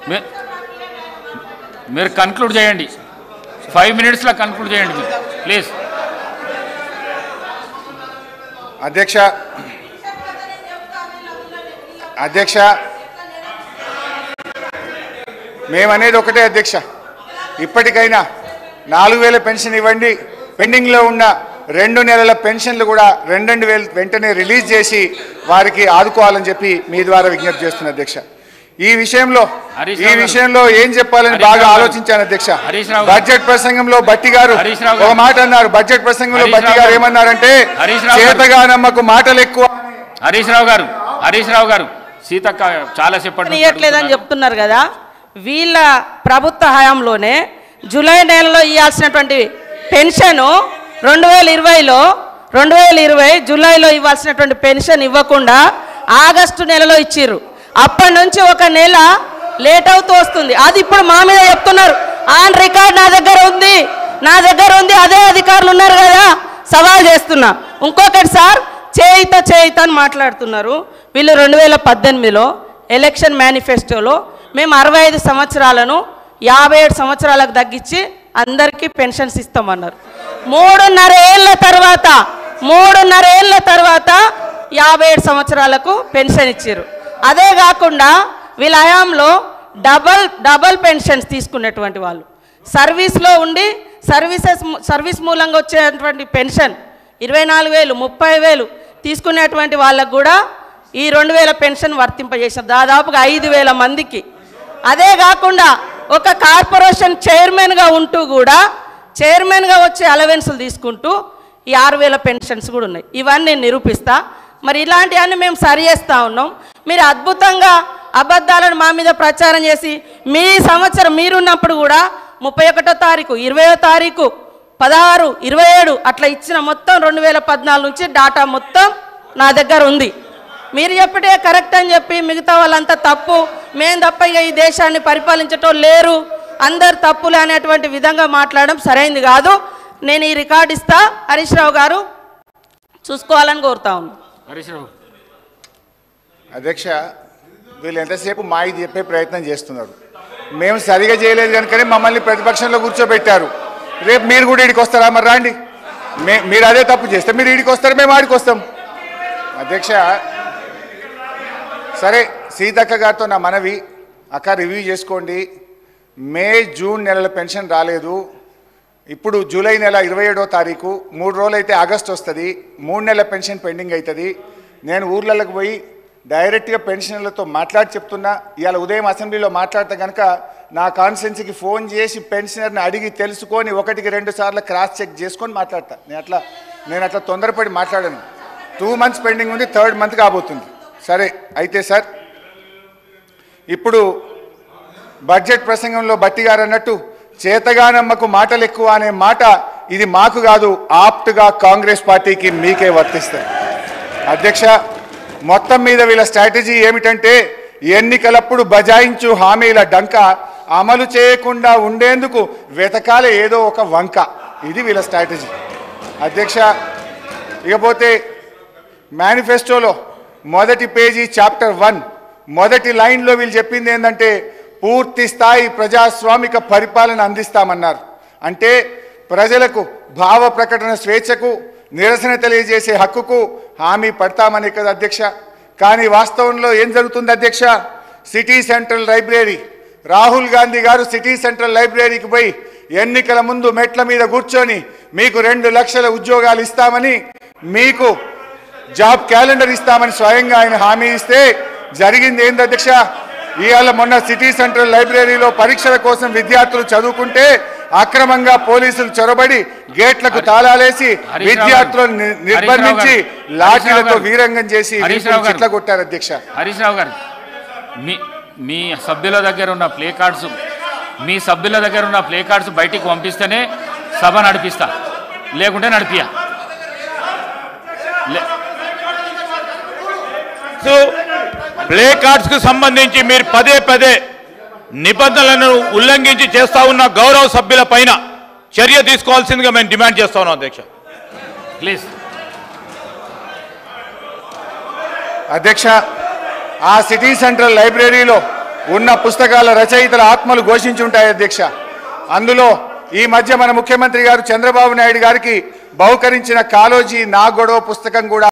మీ- మీరు కన్క్లూడ్ చేయండి ఫైవ్ మినిట్స్లో కన్క్లూడ్ చేయండి మీరు ప్లీజ్ అధ్యక్ష అధ్యక్ష మేమనేది ఒకటే అధ్యక్ష ఇప్పటికైనా నాలుగు వేల పెన్షన్ ఇవ్వండి పెండింగ్లో ఉన్న రెండు నెలల పెన్షన్లు కూడా రెండు రెండు వేలు వెంటనే రిలీజ్ చేసి వారికి ఆదుకోవాలని చెప్పి మీ ద్వారా విజ్ఞప్తి చేస్తున్నా అధ్యక్ష ఈ విషయంలో హరీష్ ఈ రావు గారు. విషయంలో ఏం చెప్పాలని హరీష్ బాగా రావు గారు. ఆలోచించాను అధ్యక్ష హరీష్ రావు గారు. బడ్జెట్ ప్రసంగంలో బట్టి గారు హరీష్ రావు ఒక గారు. మాట అన్నారు బడ్జెట్ ప్రసంగంలో హరీష్ బట్టి రావు గారు గారు. ఏమన్నారంటే హరీష్ రావు గారు. చేతగానమ్మకు మాటలు ఎక్కువ హరీష్ రావు గారు హరీష్ రావు గారు సీతక్క చాలా చెప్పండి ఇవ్వట్లేదని చెప్తున్నారు కదా వీళ్ళ ప్రభుత్వ హయాంలోనే జూలై నెలలో ఇవ్వాల్సినటువంటి పెన్షన్ రెండు వేల ఇరవైలో రెండు వేల ఇరవై జూలైలో ఇవ్వాల్సినటువంటి పెన్షన్ ఇవ్వకుండా ఆగస్టు నెలలో ఇచ్చిర్రు అప్పటి నుంచి ఒక నెల లేట్ అవుతూ వస్తుంది అది ఇప్పుడు మా మీద చెప్తున్నారు ఆన్ రికార్డ్ నా దగ్గర ఉంది నా దగ్గర ఉంది అదే అధికారులు ఉన్నారు కదా సవాల్ చేస్తున్నా ఇంకొకటి సార్ చేయిత చేయిత అని మాట్లాడుతున్నారు వీళ్ళు రెండు వేల పద్దెనిమిదిలో ఎలక్షన్ మేనిఫెస్టోలో మేము అరవై ఐదు సంవత్సరాలను యాభై ఏడు సంవత్సరాలకు తగ్గించి అందరికీ పెన్షన్స్ ఇస్తామన్నారు మూడున్నర ఏళ్ళ తర్వాత మూడున్నర ఏళ్ళ తర్వాత యాభై ఏడు సంవత్సరాలకు పెన్షన్ ఇచ్చారు అదే కాకుండా వీళ్ళ హయాంలో డబల్ డబల్ పెన్షన్స్ తీసుకున్నటువంటి వాళ్ళు సర్వీస్లో ఉండి సర్వీసెస్ సర్వీస్ మూలంగా వచ్చేటువంటి పెన్షన్ ఇరవై నాలుగు వేలు ముప్పై వేలు తీసుకునేటువంటి వాళ్ళకు కూడా ఈ రెండు వేల పెన్షన్ వర్తింపజేసారు దాదాపుగా ఐదు వేల మందికి అదే కాకుండా ఒక కార్పొరేషన్ చైర్మన్గా ఉంటూ కూడా చైర్మన్గా వచ్చే అలవెన్సులు తీసుకుంటూ ఈ ఆరు వేల పెన్షన్స్ కూడా ఉన్నాయి ఇవన్నీ నేను నిరూపిస్తా మరి ఇలాంటివన్నీ మేము సరి చేస్తూ ఉన్నాం మీరు అద్భుతంగా అబద్ధాలను మా మీద ప్రచారం చేసి మీ సంవత్సరం మీరున్నప్పుడు కూడా ముప్పై ఒకటో తారీఖు ఇరవయో తారీఖు పదహారు ఇరవై ఏడు అట్లా ఇచ్చిన మొత్తం రెండు వేల పద్నాలుగు నుంచి డాటా మొత్తం నా దగ్గర ఉంది మీరు చెప్పటే కరెక్ట్ అని చెప్పి మిగతా వాళ్ళంతా తప్పు మేము తప్ప ఇక ఈ దేశాన్ని పరిపాలించటం లేరు అందరు తప్పులు అనేటువంటి విధంగా మాట్లాడడం సరైంది కాదు నేను ఈ రికార్డు ఇస్తా హరీష్ రావు గారు చూసుకోవాలని కోరుతా ఉన్నాను హరీష్ రావు అధ్యక్ష వీళ్ళు ఎంతసేపు మాయి చెప్పే ప్రయత్నం చేస్తున్నారు మేము సరిగా చేయలేదు కనుకనే మమ్మల్ని ప్రతిపక్షంలో కూర్చోబెట్టారు రేపు మీరు కూడా ఇడికి వస్తారా మరి రాండి మే మీరు అదే తప్పు చేస్తే మీరు ఇడికి వస్తారు మేము ఆడికి వస్తాం అధ్యక్ష సరే సీతక్క గారితో నా మనవి అక్క రివ్యూ చేసుకోండి మే జూన్ నెలల పెన్షన్ రాలేదు ఇప్పుడు జూలై నెల ఇరవై ఏడో తారీఖు మూడు రోజులు అయితే ఆగస్ట్ వస్తుంది మూడు నెలల పెన్షన్ పెండింగ్ అవుతుంది నేను ఊర్లలోకి పోయి డైరెక్ట్గా పెన్షన్లతో మాట్లాడి చెప్తున్నా ఇవాళ ఉదయం అసెంబ్లీలో మాట్లాడితే కనుక నా కాన్స్టిట్యున్సీకి ఫోన్ చేసి పెన్షనర్ని అడిగి తెలుసుకొని ఒకటికి రెండు సార్లు క్రాస్ చెక్ చేసుకొని మాట్లాడతా నేను అట్లా నేను అట్లా తొందరపడి మాట్లాడాను టూ మంత్స్ పెండింగ్ ఉంది థర్డ్ మంత్ కాబోతుంది సరే అయితే సార్ ఇప్పుడు బడ్జెట్ ప్రసంగంలో బట్టి గారు అన్నట్టు చేతగానమ్మకు మాటలు ఎక్కువ అనే మాట ఇది మాకు కాదు ఆప్ట్గా కాంగ్రెస్ పార్టీకి మీకే వర్తిస్తాయి అధ్యక్ష మొత్తం మీద వీళ్ళ స్ట్రాటజీ ఏమిటంటే ఎన్నికలప్పుడు బజాయించు హామీల డంక అమలు చేయకుండా ఉండేందుకు వెతకాలే ఏదో ఒక వంక ఇది వీళ్ళ స్ట్రాటజీ అధ్యక్ష ఇకపోతే మేనిఫెస్టోలో మొదటి పేజీ చాప్టర్ వన్ మొదటి లైన్లో వీళ్ళు చెప్పింది ఏంటంటే పూర్తి స్థాయి ప్రజాస్వామిక పరిపాలన అందిస్తామన్నారు అంటే ప్రజలకు భావ ప్రకటన స్వేచ్ఛకు నిరసన తెలియజేసే హక్కుకు హామీ పడతామని కదా అధ్యక్ష కానీ వాస్తవంలో ఏం జరుగుతుంది అధ్యక్ష city central library Rahul Gandhi garu city central లైబ్రరీకి పోయి ఎన్నికల ముందు మెట్ల మీద కూర్చొని మీకు రెండు లక్షల ఉద్యోగాలు ఇస్తామని మీకు జాబ్ క్యాలెండర్ ఇస్తామని స్వయంగా ఆయన హామీ ఇస్తే జరిగింది ఏంది అధ్యక్ష ఇవాళ మొన్న సిటీ సెంట్రల్ లైబ్రరీలో పరీక్షల కోసం విద్యార్థులు చదువుకుంటే అక్రమంగా పోలీసులు చొరబడి గేట్లకు తాళాలేసి హరీష్ రావు విద్యార్థులను గారు. ని- హరీష్ నిర్బంధించి రావు గారు. లాఠీలతో హరీష్ రావు వీరంగం చేసి హరీష్ వీపులు రావు గారు. చిట్ల కొట్టారు అధ్యక్ష హరీష్ రావు గారు మీ మీ సభ్యుల దగ్గర ఉన్న ప్లే కార్డ్స్ మీ సభ్యుల దగ్గర ఉన్న ప్లే కార్డ్స్ బయటికి పంపిస్తేనే సభ నడిపిస్తా లేకుంటే నడిపియా లే- సో ప్లే కార్డ్స్ కు సంబంధించి మీరు పదే పదే నిబంధనలను ఉల్లంఘించి చేస్తా ఉన్న గౌరవ సభ్యుల పైన చర్య తీసుకోవాల్సిందిగా మేము డిమాండ్ చేస్తా ఉన్నాం అధ్యక్ష ప్లీజ్ అధ్యక్ష ఆ సిటీ సెంట్రల్ లైబ్రరీలో ఉన్న పుస్తకాల రచయితల ఆత్మలు ఘోషించుంటాయి అధ్యక్ష అందులో ఈ మధ్య మన ముఖ్యమంత్రి గారు చంద్రబాబు నాయుడు గారికి బహుకరించిన కాలోజీ నా గొడవ పుస్తకం కూడా